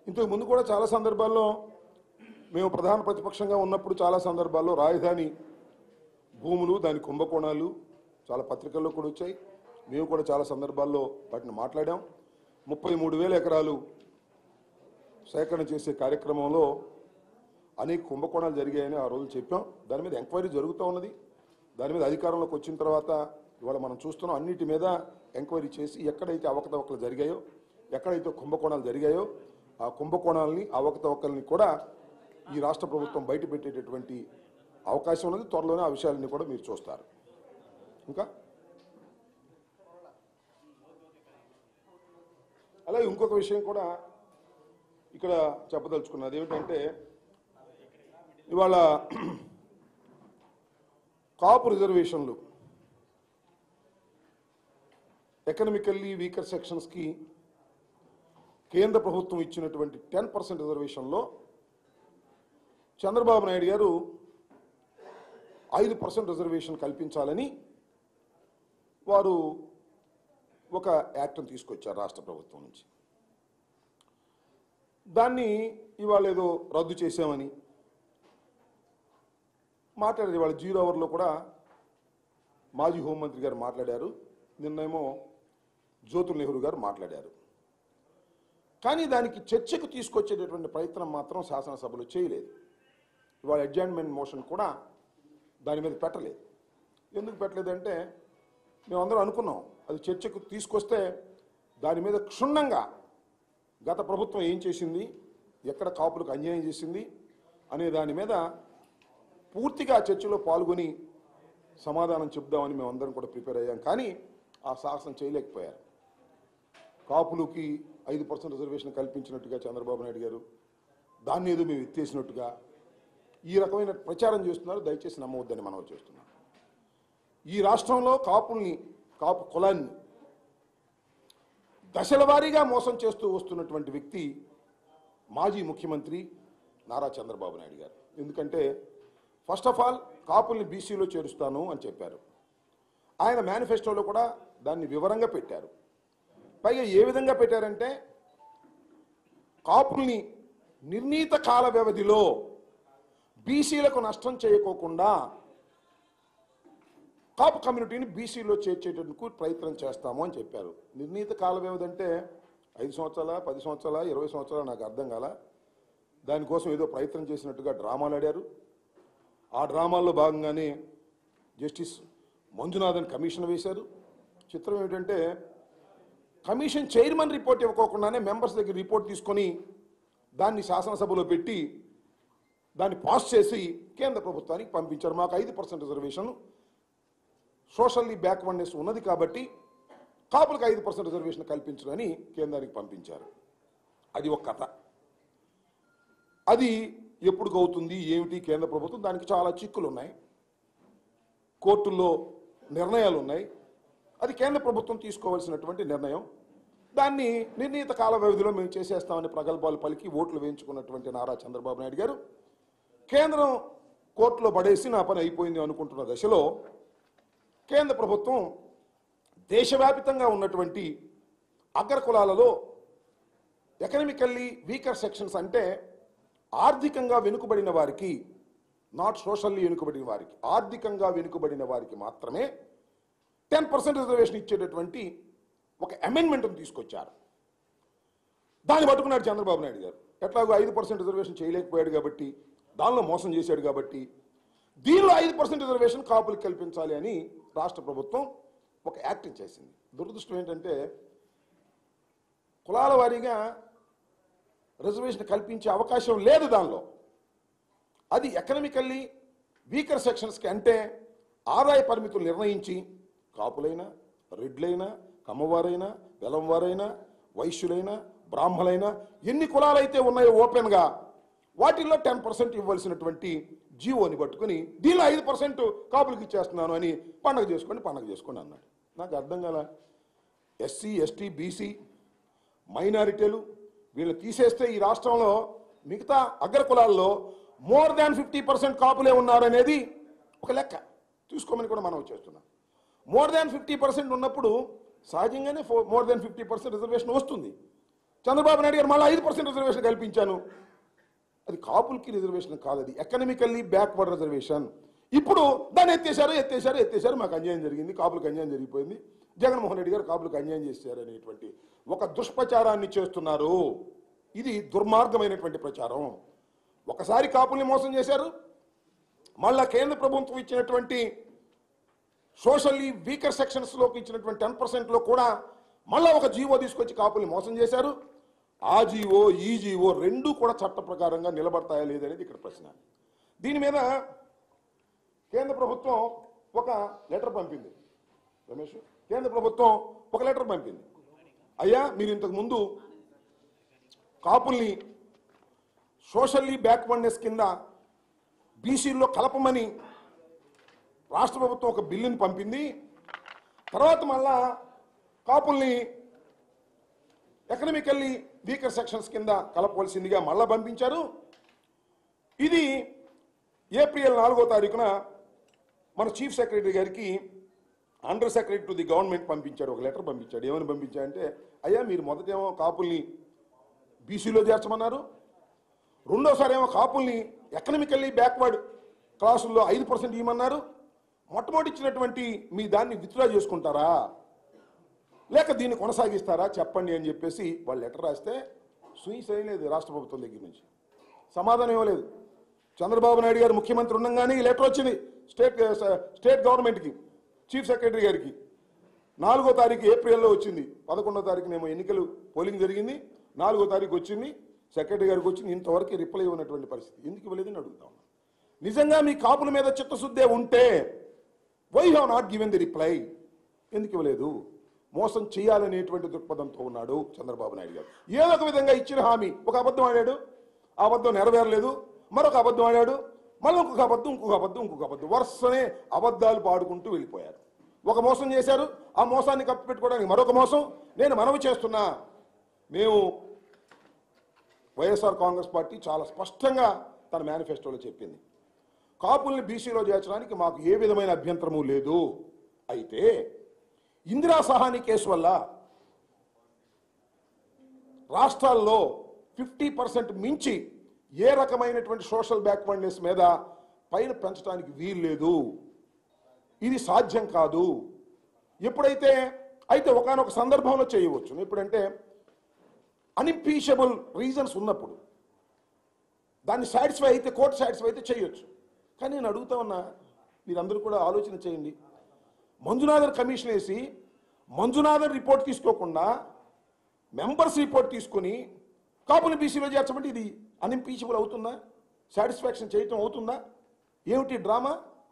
ఇంతకు ముందు కూడా చాలా సందర్భాల్లో మేము ప్రధాన ప్రతిపక్షంగా ఉన్నప్పుడు చాలా సందర్భాల్లో రాజధాని భూములు దాని కుంభకోణాలు చాలా పత్రికల్లో కూడా వచ్చాయి మేము కూడా చాలా సందర్భాల్లో వాటిని మాట్లాడాం ముప్పై మూడు వేల ఎకరాలు సేకరణ చేసే కార్యక్రమంలో అనేక కుంభకోణాలు జరిగాయని ఆ రోజు చెప్పాం దాని మీద ఎంక్వైరీ జరుగుతూ ఉన్నది దాని మీద అధికారంలోకి వచ్చిన తర్వాత ఇవాళ మనం చూస్తున్నాం అన్నిటి మీద ఎంక్వైరీ చేసి ఎక్కడైతే అవకతవకలు జరిగాయో ఎక్కడైతే కుంభకోణాలు జరిగాయో ఆ కుంభకోణాలని అవకతవకల్ని కూడా ఈ రాష్ట్ర ప్రభుత్వం బయట పెట్టేటటువంటి అవకాశం ఉన్నది త్వరలోనే ఆ విషయాలన్నీ కూడా మీరు చూస్తారు ఇంకా అలాగే ఇంకొక విషయం కూడా ఇక్కడ చెప్పదలుచుకున్నది ఏమిటంటే ఇవాళ కాపు రిజర్వేషన్లు ఎకనామికల్లీ వీకర్ సెక్షన్స్కి కేంద్ర ప్రభుత్వం ఇచ్చినటువంటి టెన్ పర్సెంట్ రిజర్వేషన్లో చంద్రబాబు నాయుడు గారు ఐదు పర్సెంట్ రిజర్వేషన్ కల్పించాలని వారు ఒక యాక్ట్ని తీసుకొచ్చారు రాష్ట్ర ప్రభుత్వం నుంచి దాన్ని ఇవాళ ఏదో రద్దు చేశామని మాట్లాడారు ఇవాళ జీరో అవర్లో కూడా మాజీ హోంమంత్రి గారు మాట్లాడారు నిన్నేమో జ్యోతుల్ నెహ్రూ గారు మాట్లాడారు కానీ దానికి చర్చకు తీసుకొచ్చేటటువంటి ప్రయత్నం మాత్రం శాసనసభలో చేయలేదు ఇవాళ అడ్జాయిన్మెంట్ మోషన్ కూడా దాని మీద పెట్టలేదు ఎందుకు పెట్టలేదంటే మేమందరం అనుకున్నాం అది చర్చకు తీసుకొస్తే దాని మీద క్షుణ్ణంగా గత ప్రభుత్వం ఏం చేసింది ఎక్కడ కాపులకు అన్యాయం చేసింది అనే దాని మీద పూర్తిగా చర్చలో పాల్గొని సమాధానం చెప్దామని మేమందరం కూడా ప్రిపేర్ అయ్యాం కానీ ఆ సాహసం చేయలేకపోయారు కాపులకి ఐదు పర్సెంట్ రిజర్వేషన్ కల్పించినట్టుగా చంద్రబాబు నాయుడు గారు దాన్ని ఏదో మేము ఎత్తేసినట్టుగా ఈ రకమైన ప్రచారం చేస్తున్నారు దయచేసి నమ్మవద్దని మనం చేస్తున్నాం ఈ రాష్ట్రంలో కాపుల్ని కాపు కులాన్ని దశల వారీగా మోసం చేస్తూ వస్తున్నటువంటి వ్యక్తి మాజీ ముఖ్యమంత్రి నారా చంద్రబాబు నాయుడు గారు ఎందుకంటే ఫస్ట్ ఆఫ్ ఆల్ కాపుల్ని బీసీలో చేరుస్తాను అని చెప్పారు ఆయన మేనిఫెస్టోలో కూడా దాన్ని వివరంగా పెట్టారు పైగా ఏ విధంగా పెట్టారంటే కాపుల్ని నిర్ణీత కాల వ్యవధిలో బీసీలకు నష్టం చేయకోకుండా కాపు కమ్యూనిటీని బీసీలో చేర్చేటందుకు ప్రయత్నం చేస్తాము అని చెప్పారు నిర్ణీత కాల వ్యవధి అంటే ఐదు సంవత్సరాల పది సంవత్సరాల ఇరవై సంవత్సరాల నాకు అర్థం కాల దానికోసం ఏదో ప్రయత్నం చేసినట్టుగా డ్రామాలు ఆడారు ఆ డ్రామాల్లో భాగంగానే జస్టిస్ మంజునాథన్ కమిషన్ వేశారు చిత్రం ఏమిటంటే కమిషన్ చైర్మన్ రిపోర్ట్ ఇవ్వకోకుండానే మెంబర్స్ దగ్గర రిపోర్ట్ తీసుకొని దాన్ని శాసనసభలో పెట్టి దాన్ని పాస్ చేసి కేంద్ర ప్రభుత్వానికి పంపించారు మాకు ఐదు పర్సెంట్ రిజర్వేషన్ సోషల్లీ బ్యాక్వర్డ్నెస్ ఉన్నది కాబట్టి కాపులకు ఐదు పర్సెంట్ రిజర్వేషన్ కల్పించడని కేంద్రానికి పంపించారు అది ఒక కథ అది ఎప్పుడు అవుతుంది ఏమిటి కేంద్ర ప్రభుత్వం దానికి చాలా చిక్కులు ఉన్నాయి కోర్టుల్లో నిర్ణయాలు ఉన్నాయి అది కేంద్ర ప్రభుత్వం తీసుకోవాల్సినటువంటి నిర్ణయం దాన్ని నిర్ణీత కాల వ్యవధిలో మేము చేసేస్తామని ప్రగల్భాలు పలికి ఓట్లు వేయించుకున్నటువంటి నారా చంద్రబాబు నాయుడు గారు కేంద్రం కోర్టులో పడేసి నా పని అయిపోయింది అనుకుంటున్న దశలో కేంద్ర ప్రభుత్వం దేశవ్యాపితంగా ఉన్నటువంటి అగ్ర కులాలలో ఎకనామికల్లీ వీకర్ సెక్షన్స్ అంటే ఆర్థికంగా వెనుకబడిన వారికి నాట్ సోషల్లీ వెనుకబడిన వారికి ఆర్థికంగా వెనుకబడిన వారికి మాత్రమే టెన్ పర్సెంట్ రిజర్వేషన్ ఇచ్చేటటువంటి ఒక అమెండ్మెంట్ని తీసుకొచ్చారు దాన్ని పట్టుకున్నాడు చంద్రబాబు నాయుడు గారు ఎట్లాగో ఐదు పర్సెంట్ రిజర్వేషన్ చేయలేకపోయాడు కాబట్టి దానిలో మోసం చేశాడు కాబట్టి దీనిలో ఐదు పర్సెంట్ రిజర్వేషన్ కాపులకు కల్పించాలి అని రాష్ట్ర ప్రభుత్వం ఒక యాక్ట్ చేసింది దురదృష్టం ఏంటంటే కులాల వారీగా రిజర్వేషన్ కల్పించే అవకాశం లేదు దానిలో అది ఎకనామికల్లీ వీకర్ సెక్షన్స్కి అంటే ఆదాయ పరిమితులు నిర్ణయించి కాపులైనా రెడ్లైనా కమ్మవారైనా వెలంవారైనా వైశ్యులైనా బ్రాహ్మలైనా ఎన్ని కులాలైతే ఉన్నాయో ఓపెన్గా వాటిల్లో టెన్ పర్సెంట్ ఇవ్వాల్సినటువంటి జీవోని పట్టుకుని దీనిలో ఐదు పర్సెంట్ కాపులకు ఇచ్చేస్తున్నాను అని పండగ చేసుకోండి పండగ చేసుకోండి అన్నాడు నాకు అర్థం కాల ఎస్సీ ఎస్టీ బీసీ మైనారిటీలు వీళ్ళు తీసేస్తే ఈ రాష్ట్రంలో మిగతా అగ్ర కులాల్లో మోర్ దాన్ ఫిఫ్టీ పర్సెంట్ కాపులే ఉన్నారనేది ఒక లెక్క చూసుకోమని కూడా మనం చేస్తున్నాం మోర్ దాన్ ఫిఫ్టీ పర్సెంట్ ఉన్నప్పుడు సహజంగానే more than fifty percent reservation వస్తుంది చంద్రబాబు నాయుడు గారు మళ్ళీ ఐదు పర్సెంట్ రిజర్వేషన్ కల్పించాను అది కాపులకి రిజర్వేషన్ కాదు అది ఎకనామికల్లీ బ్యాక్వర్డ్ రిజర్వేషన్ ఇప్పుడు దాన్ని ఎత్తేశారు ఎత్తేశారు ఎత్తేశారు మాకు అన్యాయం జరిగింది కాపులకు అన్యాయం జరిగిపోయింది జగన్మోహన్ రెడ్డి గారు కాపులకు అన్యాయం చేశారు అనేటువంటి ఒక దుష్ప్రచారాన్ని చేస్తున్నారు ఇది దుర్మార్గమైనటువంటి ప్రచారం ఒకసారి కాపుల్ని మోసం చేశారు మళ్ళా కేంద్ర ప్రభుత్వం ఇచ్చినటువంటి సోషల్లీ వీకర్ సెక్షన్స్ లోకి ఇచ్చినటువంటి టెన్ పర్సెంట్ లో కూడా మళ్ళా ఒక జీవో తీసుకొచ్చి కాపుల్ని మోసం చేశారు ఆ జీవో ఈ జీవో రెండు కూడా చట్ట ప్రకారంగా నిలబడతాయా లేదనేది ఇక్కడ ప్రశ్న దీని మీద కేంద్ర ప్రభుత్వం ఒక లెటర్ పంపింది రమేష్ కేంద్ర ప్రభుత్వం ఒక లెటర్ పంపింది అయ్యా మీరు ఇంతకు ముందు కాపుల్ని సోషల్లీ బ్యాక్వర్డ్నెస్ కింద బీసీల్లో కలపమని రాష్ట్ర ప్రభుత్వం ఒక బిల్లుని పంపింది తర్వాత మళ్ళా కాపుల్ని ఎకనామికల్లీ వీకర్ సెక్షన్స్ కింద కలపవలసిందిగా మళ్ళా పంపించారు ఇది ఏప్రిల్ నాలుగో తారీఖున మన చీఫ్ సెక్రటరీ గారికి under secretary to the government పంపించాడు ఒక లెటర్ పంపించాడు ఏమని పంపించాడంటే అయ్యా మీరు మొదటేమో కాపుల్ని బీసీలో చేర్చమన్నారు రెండోసారి ఏమో కాపుల్ని ఎకనామికల్లీ బ్యాక్వర్డ్ క్లాసుల్లో ఐదు పర్సెంట్ ఇవ్వమన్నారు మొట్టమొదటి ఇచ్చినటువంటి మీ దాన్ని విత్డ్రా చేసుకుంటారా లేక దీన్ని కొనసాగిస్తారా చెప్పండి అని చెప్పేసి వాళ్ళు లెటర్ రాస్తే సూయి చేయలేదు రాష్ట్ర ప్రభుత్వం దగ్గర నుంచి సమాధానం ఇవ్వలేదు చంద్రబాబు నాయుడు గారు ముఖ్యమంత్రి ఉండగానే ఈ లెటర్ వచ్చింది స్టేట్ స్టేట్ గవర్నమెంట్కి చీఫ్ సెక్రటరీ గారికి నాలుగో తారీఖు ఏప్రిల్లో వచ్చింది పదకొండో తారీఖునేమో ఎన్నికలు పోలింగ్ జరిగింది నాలుగో తారీఖు వచ్చింది సెక్రటరీ గారికి వచ్చింది ఇంతవరకు రిప్లై ఇవ్వనటువంటి పరిస్థితి ఎందుకు ఇవ్వలేదని అడుగుతా ఉన్నా నిజంగా మీ కాపుల మీద చిత్తశుద్ధే ఉంటే why have not given the reply ఎందుకు ఇవ్వలేదు మోసం చేయాలనేటువంటి దృక్పథంతో ఉన్నాడు చంద్రబాబు నాయుడు గారు ఏదో ఒక విధంగా ఇచ్చిన హామీ ఒక అబద్ధం ఆడాడు ఆ అబద్ధం నెరవేరలేదు మరొక అబద్ధం ఆడాడు మళ్ళీ ఇంకొక అబద్ధం ఇంకొక అబద్ధం ఇంకొక అబద్ధం వరుసనే అబద్ధాలు పాడుకుంటూ వెళ్ళిపోయారు ఒక మోసం చేశారు ఆ మోసాన్ని కప్పిపెట్టుకోవడానికి మరొక మోసం నేను మనవి చేస్తున్నా మేము వైఎస్ఆర్ కాంగ్రెస్ పార్టీ చాలా స్పష్టంగా తన మేనిఫెస్టోలో చెప్పింది కాపుల్ని బీసీలో చేర్చడానికి మాకు ఏ విధమైన అభ్యంతరము లేదు అయితే ఇందిరా సహాని కేసు వల్ల రాష్ట్రాల్లో ఫిఫ్టీ పర్సెంట్ మించి ఏ రకమైనటువంటి సోషల్ బ్యాక్వర్డ్నెస్ మీద పైన పెంచడానికి వీలు లేదు ఇది సాధ్యం కాదు ఎప్పుడైతే అయితే ఒకనొక సందర్భంలో చేయవచ్చు ఎప్పుడంటే అన్ఇంపీషబుల్ రీజన్స్ ఉన్నప్పుడు దాన్ని సాటిస్ఫై అయితే కోర్టు సాటిస్ఫై అయితే చేయొచ్చు కానీ నేను అడుగుతా ఉన్నా మీరందరూ కూడా ఆలోచన చేయండి మంజునాథన్ కమిషన్ వేసి మంజునాథన్ రిపోర్ట్ తీసుకోకుండా మెంబర్స్ రిపోర్ట్ తీసుకొని కాపులు బీసీలో చేర్చమంటే ఇది అన్ఇంపీచబుల్ అవుతుందా సాటిస్ఫాక్షన్ చేయటం అవుతుందా ఏమిటి డ్రామా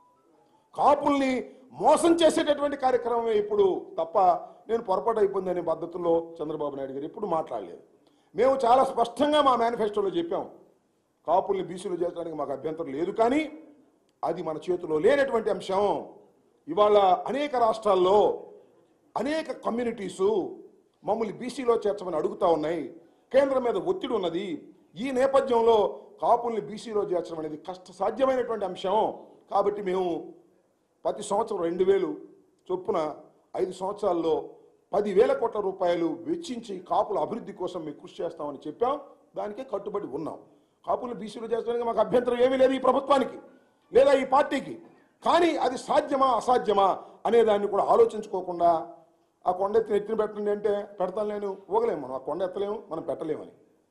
కాపుల్ని మోసం చేసేటటువంటి కార్యక్రమమే ఇప్పుడు తప్ప నేను పొరపాటు అయిపోయింది అనే పద్ధతుల్లో చంద్రబాబు నాయుడు గారు ఎప్పుడు మాట్లాడలేదు మేము చాలా స్పష్టంగా మా మేనిఫెస్టోలో చెప్పాం కాపుల్ని బీసీలో చేర్చడానికి మాకు అభ్యంతరం లేదు కానీ అది మన చేతిలో లేనటువంటి అంశం ఇవాళ అనేక రాష్ట్రాల్లో అనేక కమ్యూనిటీసు మమ్మల్ని బీసీలో చేర్చమని అడుగుతా ఉన్నాయి కేంద్రం మీద ఒత్తిడి ఉన్నది ఈ నేపథ్యంలో కాపుల్ని బీసీలో చేర్చడం అనేది కష్ట సాధ్యమైనటువంటి అంశం కాబట్టి మేము ప్రతి సంవత్సరం రెండు వేలు చొప్పున ఐదు సంవత్సరాల్లో పదివేల కోట్ల రూపాయలు వెచ్చించి కాపుల అభివృద్ధి కోసం మేము కృషి చేస్తామని చెప్పాం దానికే కట్టుబడి ఉన్నాం కాపులు బీసీలో చేర్చడానికి మాకు అభ్యంతరం ఏమీ లేదు ఈ ప్రభుత్వానికి లేదా ఈ పార్టీకి కానీ అది సాధ్యమా అసాధ్యమా అనే దాన్ని కూడా ఆలోచించుకోకుండా ఆ కొండ ఎత్తి నెత్తిన పెట్టండి అంటే పెడతాను నేను ఊగలేము మనం ఆ కొండ ఎత్తలేము మనం పెట్టలేమని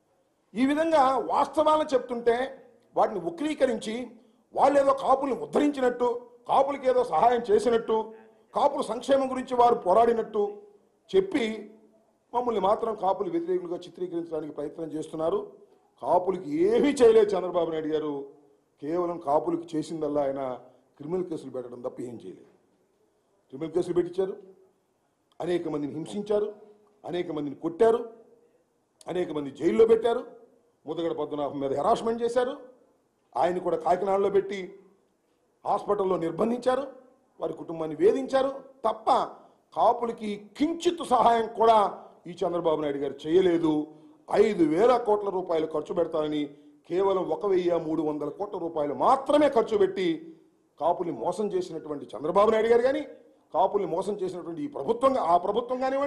ఈ విధంగా వాస్తవాలను చెప్తుంటే వాటిని వక్రీకరించి వాళ్ళు ఏదో కాపుల్ని ఉద్ధరించినట్టు కాపులకి ఏదో సహాయం చేసినట్టు కాపుల సంక్షేమం గురించి వారు పోరాడినట్టు చెప్పి మమ్మల్ని మాత్రం కాపులు వ్యతిరేకులుగా చిత్రీకరించడానికి ప్రయత్నం చేస్తున్నారు కాపులకి ఏమీ చేయలేదు చంద్రబాబు నాయుడు గారు కేవలం కాపులకి చేసిందల్లా ఆయన క్రిమినల్ కేసులు పెట్టడం తప్ప ఏం చేయలేదు క్రిమినల్ కేసులు పెట్టించారు అనేక మందిని హింసించారు అనేక మందిని కొట్టారు అనేక మంది జైల్లో పెట్టారు ముదగడ పద్మనాభం మీద హెరాస్మెంట్ చేశారు ఆయన కూడా కాకినాడలో పెట్టి హాస్పిటల్లో నిర్బంధించారు వారి కుటుంబాన్ని వేధించారు తప్ప కాపులకి కించిత్ సహాయం కూడా ఈ చంద్రబాబు నాయుడు గారు చేయలేదు ఐదు వేల కోట్ల రూపాయలు ఖర్చు పెడతానని కేవలం ఒక వెయ్యి మూడు వందల కోట్ల రూపాయలు మాత్రమే ఖర్చు పెట్టి కాపుల్ని మోసం చేసినటువంటి చంద్రబాబు నాయుడు గారు కానీ కాపుల్ని మోసం చేసినటువంటి ఈ ప్రభుత్వం ఆ ప్రభుత్వం కానివ్వండి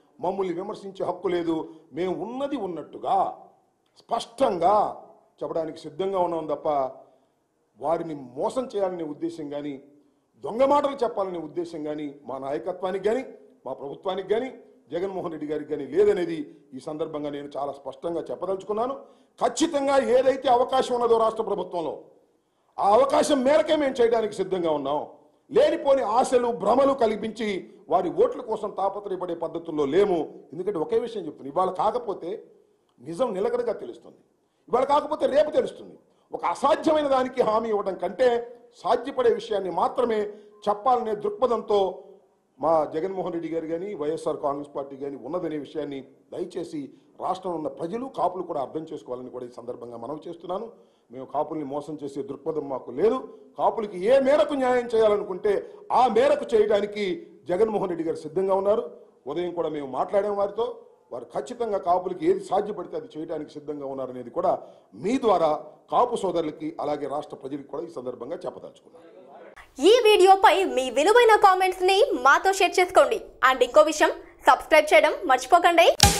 మమ్మల్ని విమర్శించే హక్కు లేదు మేము ఉన్నది ఉన్నట్టుగా స్పష్టంగా చెప్పడానికి సిద్ధంగా ఉన్నాం తప్ప వారిని మోసం చేయాలనే ఉద్దేశం కానీ దొంగ మాటలు చెప్పాలనే ఉద్దేశం కానీ మా నాయకత్వానికి కానీ మా ప్రభుత్వానికి కానీ జగన్మోహన్ రెడ్డి గారికి కానీ లేదనేది ఈ సందర్భంగా నేను చాలా స్పష్టంగా చెప్పదలుచుకున్నాను ఖచ్చితంగా ఏదైతే అవకాశం ఉన్నదో రాష్ట్ర ప్రభుత్వంలో ఆ అవకాశం మేరకే మేము చేయడానికి సిద్ధంగా ఉన్నాం లేనిపోని ఆశలు భ్రమలు కల్పించి వారి ఓట్ల కోసం తాపత్రయపడే పద్ధతుల్లో లేము ఎందుకంటే ఒకే విషయం చెప్తుంది ఇవాళ కాకపోతే నిజం నిలకడగా తెలుస్తుంది ఇవాళ కాకపోతే రేపు తెలుస్తుంది ఒక అసాధ్యమైన దానికి హామీ ఇవ్వడం కంటే సాధ్యపడే విషయాన్ని మాత్రమే చెప్పాలనే దృక్పథంతో మా జగన్మోహన్ రెడ్డి గారు కానీ వైఎస్ఆర్ కాంగ్రెస్ పార్టీ కానీ ఉన్నదనే విషయాన్ని దయచేసి రాష్ట్రంలో ఉన్న ప్రజలు కాపులు కూడా అర్థం చేసుకోవాలని కూడా ఈ సందర్భంగా మనవి చేస్తున్నాను మేము కాపుల్ని మోసం చేసే దృక్పథం మాకు లేదు కాపులకి ఏ మేరకు న్యాయం చేయాలనుకుంటే ఆ మేరకు చేయడానికి జగన్మోహన్ రెడ్డి గారు సిద్ధంగా ఉన్నారు ఉదయం కూడా మేము మాట్లాడాం వారితో వారు ఖచ్చితంగా కాపులకి ఏది సాధ్యపడితే అది చేయడానికి సిద్ధంగా ఉన్నారనేది కూడా మీ ద్వారా కాపు సోదరులకి అలాగే రాష్ట్ర ప్రజలకు కూడా ఈ సందర్భంగా చెప్పదలుచుకున్నాను ఈ వీడియోపై మీ విలువైన కామెంట్స్ ని మాతో షేర్ చేసుకోండి అండ్ ఇంకో విషయం సబ్స్క్రైబ్ చేయడం మర్చిపోకండి